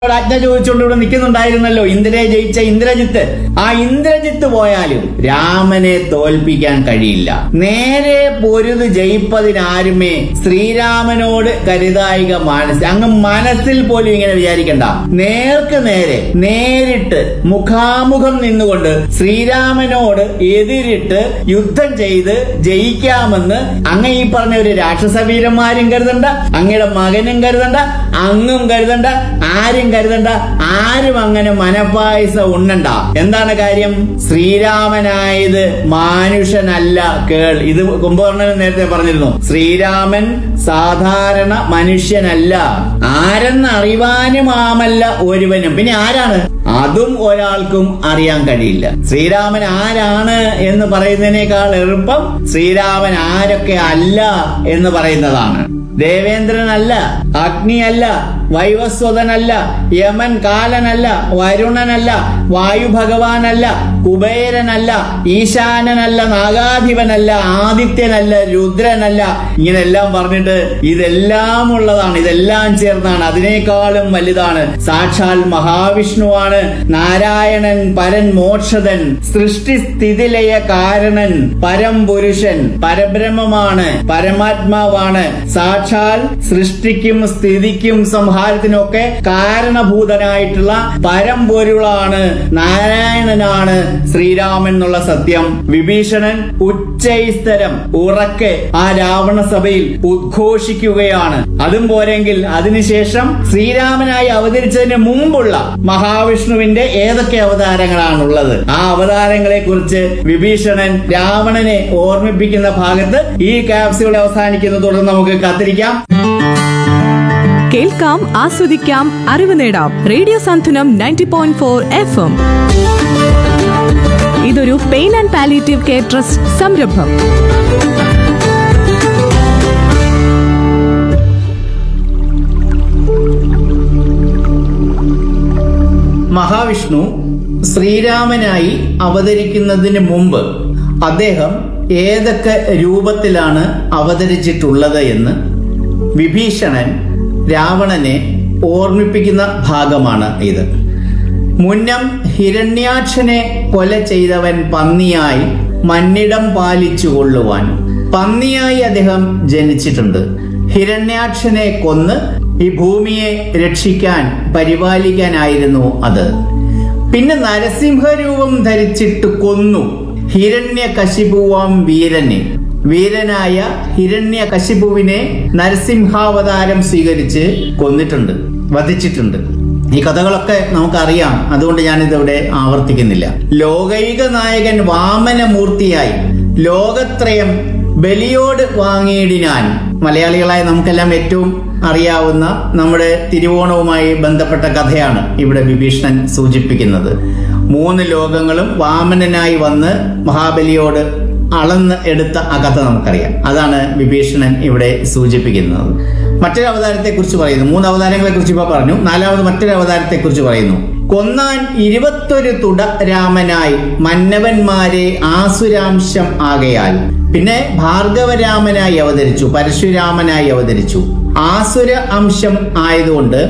അവിടെ ആജ്ഞ ചോദിച്ചുകൊണ്ട് ഇവിടെ നിൽക്കുന്നുണ്ടായിരുന്നല്ലോ ഇന്ദ്രയെ ജയിച്ച ഇന്ദ്രജിത്ത് ആ ഇന്ദ്രജിത്ത് പോയാലും രാമനെ തോൽപ്പിക്കാൻ കഴിയില്ല നേരെ പൊരുത് ജയിപ്പതിനാരുമേ ശ്രീരാമനോട് കരുതായിക മനസ്സ് അങ്ങ് മനസ്സിൽ പോലും ഇങ്ങനെ വിചാരിക്കണ്ട നേർക്ക് നേരെ നേരിട്ട് മുഖാമുഖം നിന്നുകൊണ്ട് ശ്രീരാമനോട് എതിരിട്ട് യുദ്ധം ചെയ്ത് ജയിക്കാമെന്ന് അങ്ങ് ഈ പറഞ്ഞ ഒരു രാക്ഷസ വീരന്മാരും കരുതണ്ട അങ്ങയുടെ മകനും കരുതണ്ട അങ്ങും കരുതണ്ട ആരും കരുതണ്ട ആരും അങ്ങനെ മനപ്പായസ ഉണ്ണണ്ട എന്താണ് കാര്യം ശ്രീരാമനായത് മാനുഷനല്ല കേൾ ഇത് കുംഭകർണൻ നേരത്തെ പറഞ്ഞിരുന്നു ശ്രീരാമൻ സാധാരണ മനുഷ്യനല്ല ആരെന്ന് അറിവാനുമാമല്ല ഒരുവനും പിന്നെ ആരാണ് അതും ഒരാൾക്കും അറിയാൻ കഴിയില്ല ശ്രീരാമൻ ആരാണ് എന്ന് പറയുന്നതിനേക്കാൾ എളുപ്പം ശ്രീരാമൻ ആരൊക്കെ അല്ല എന്ന് പറയുന്നതാണ് ദേവേന്ദ്രനല്ല അഗ്നിയല്ല വൈവസ്വതനല്ല യമൻ കാലനല്ല വരുണനല്ല വായു ഭഗവാനല്ല കുബേരനല്ല ഈശാനനല്ല നാഗാധിപനല്ല ആദിത്യനല്ല രുദ്രനല്ല ഇങ്ങനെല്ലാം പറഞ്ഞിട്ട് ഇതെല്ലാം ഉള്ളതാണ് ഇതെല്ലാം ചേർന്നാണ് അതിനേക്കാളും വലുതാണ് സാക്ഷാൽ മഹാവിഷ്ണുവാണ് നാരായണൻ പരൻ മോക്ഷതൻ സൃഷ്ടി സ്ഥിതിലയ കാരണൻ പരംപുരുഷൻ പരബ്രഹ്മമാണ് പരമാത്മാവാണ് സാക്ഷാൽ സൃഷ്ടിക്കും സ്ഥിതിക്കും സംഹാരത്തിനും ഒക്കെ കാരണഭൂതനായിട്ടുള്ള പരമ്പൊരുളാണ് നാരായണനാണ് ശ്രീരാമൻ എന്നുള്ള സത്യം വിഭീഷണൻ ഉച്ചൈസ്തരം ഉറക്കെ ആ രാവണ സഭയിൽ ഉദ്ഘോഷിക്കുകയാണ് അതും പോരെങ്കിൽ അതിനുശേഷം ശ്രീരാമനായി അവതരിച്ചതിന് മുമ്പുള്ള മഹാവിഷ്ണുവിന്റെ ഏതൊക്കെ അവതാരങ്ങളാണുള്ളത് ആ അവതാരങ്ങളെ കുറിച്ച് വിഭീഷണൻ രാവണനെ ഓർമ്മിപ്പിക്കുന്ന ഭാഗത്ത് ഈ ക്യാപ്സ്യൂൾ അവസാനിക്കുന്ന തുടർന്ന് നമുക്ക് കാത്തിരിക്കാം കേൾക്കാം ആസ്വദിക്കാം അറിവ് നേടാം radio Santhwanam ninety point four F M ഇതൊരു pain and palliative care trust സംരംഭം മഹാവിഷ്ണു ശ്രീരാമനായി അവതരിക്കുന്നതിന് മുമ്പ് അദ്ദേഹം ഏതൊക്കെ രൂപത്തിലാണ് അവതരിച്ചിട്ടുള്ളത് എന്ന് വിഭീഷണൻ രാവണനെ ഓർമ്മിപ്പിക്കുന്ന ഭാഗമാണ് ഇത് മുന്നം ഹിരണ്യാക്ഷനെ കൊല ചെയ്തവൻ പന്നിയായി മന്നിടം പാലിച്ചു കൊള്ളുവാൻ പന്നിയായി അദ്ദേഹം ജനിച്ചിട്ടുണ്ട് ഹിരണ്യാക്ഷനെ കൊന്ന് ഈ ഭൂമിയെ രക്ഷിക്കാൻ പരിപാലിക്കാനായിരുന്നു അത് പിന്നെ നരസിംഹരൂപം ധരിച്ചിട്ട് കൊന്നു ഹിരണ്യ കശിപുവാം വീരനെ വീരനായ ഹിരണ്യ കശിപുവിനെ നരസിംഹാവതാരം സ്വീകരിച്ച് കൊന്നിട്ടുണ്ട് വധിച്ചിട്ടുണ്ട് ഈ കഥകളൊക്കെ നമുക്കറിയാം അതുകൊണ്ട് ഞാനിതിവിടെ ആവർത്തിക്കുന്നില്ല ലോകൈക നായകൻ വാമനമൂർത്തിയായി ലോകത്രയം ബലിയോട് വാങ്ങിയിടിനാൻ മലയാളികളായ നമുക്കെല്ലാം ഏറ്റവും അറിയാവുന്ന നമ്മുടെ തിരുവോണവുമായി ബന്ധപ്പെട്ട കഥയാണ് ഇവിടെ വിഭീഷണൻ സൂചിപ്പിക്കുന്നത് മൂന്ന് ലോകങ്ങളും വാമനനായി വന്ന് മഹാബലിയോട് അളന്ന് എടുത്ത ആ കഥ നമുക്കറിയാം അതാണ് വിഭീഷണൻ ഇവിടെ സൂചിപ്പിക്കുന്നത് മറ്റൊരു അവതാരത്തെ കുറിച്ച് പറയുന്നു മൂന്ന് അവതാരങ്ങളെ കുറിച്ച് ഇപ്പൊ പറഞ്ഞു നാലാമത് മറ്റൊരു അവതാരത്തെ കുറിച്ച് പറയുന്നു കൊന്നാൻ ഇരുപത്തൊരു തുട രാമനായി മന്നവന്മാരെ ആസുരാംശം ആകയാൽ പിന്നെ ഭാർഗവരാമനായി അവതരിച്ചു പരശുരാമനായി അവതരിച്ചു ആസുര അംശം ആയതുകൊണ്ട്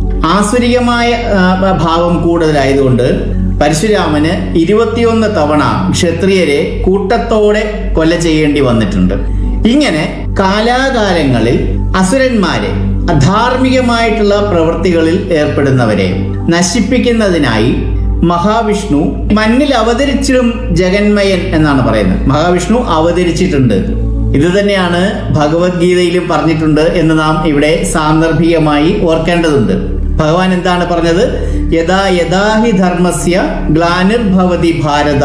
ആസുരികമായ ആ, ഭാവം കൂടുതലായതുകൊണ്ട് പരശുരാമന് ഇരുപത്തിയൊന്ന് തവണ ക്ഷത്രിയരെ കൂട്ടത്തോടെ കൊല ചെയ്യേണ്ടി വന്നിട്ടുണ്ട് ഇങ്ങനെ കാലാകാലങ്ങളിൽ അസുരന്മാരെ അധാർമികമായിട്ടുള്ള പ്രവൃത്തികളിൽ ഏർപ്പെടുന്നവരെ നശിപ്പിക്കുന്നതിനായി മഹാവിഷ്ണു മണ്ണിൽ അവതരിച്ചിടും ജഗന്മയൻ എന്നാണ് പറയുന്നത് മഹാവിഷ്ണു അവതരിച്ചിട്ടുണ്ട് ഇത് തന്നെയാണ് ഭഗവത്ഗീതയിലും പറഞ്ഞിട്ടുണ്ട് എന്ന് നാം ഇവിടെ സാന്ദർഭികമായി ഓർക്കേണ്ടതുണ്ട് ഭഗവാൻ എന്താണ് പറഞ്ഞത് യഥാ യഥാ ഹി ധർമ്മസ്യ ഗ്ലാനിർഭവതി ഭാരത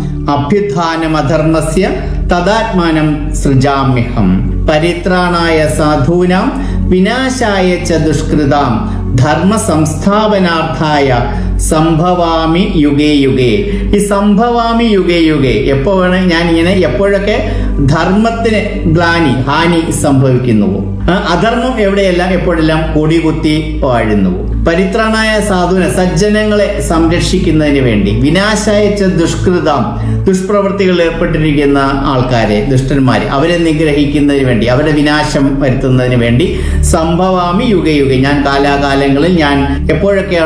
അഭ്യുത്ഥാനമധർമ്മസ്യ തദാത്മാനം സൃജാമ്യഹം പരിത്രാണായ സാധൂനാം വിനാശായ ച ദുഷ്കൃതാം ധർമ്മ സംസ്ഥാപനാർത്ഥായ സംഭവാമി യുഗേ യുഗേ ഈ സംഭവാമി യുഗേ യുഗേ എപ്പോ വേണേ ഞാൻ ഇങ്ങനെ എപ്പോഴൊക്കെ ധർമ്മത്തിന് ഗ്ലാനി ഹാനി സംഭവിക്കുന്നുവോ ആ, അധർമ്മം എവിടെയെല്ലാം എപ്പോഴെല്ലാം കൊടികുത്തി വാഴുന്നു പരിത്രാണായ സാധുവിനെ സജ്ജനങ്ങളെ സംരക്ഷിക്കുന്നതിന് വേണ്ടി വിനാശായച്ച ദുഷ്കൃതം ദുഷ്പ്രവൃത്തികളിൽ ഏർപ്പെട്ടിരിക്കുന്ന ആൾക്കാരെ ദുഷ്ടന്മാരെ അവരെ നിഗ്രഹിക്കുന്നതിന് വേണ്ടി അവരുടെ വിനാശം വരുത്തുന്നതിന് വേണ്ടി സംഭവാമി യുഗയുഗ ഞാൻ കാലാകാലങ്ങളിൽ ഞാൻ എപ്പോഴൊക്കെയാണ്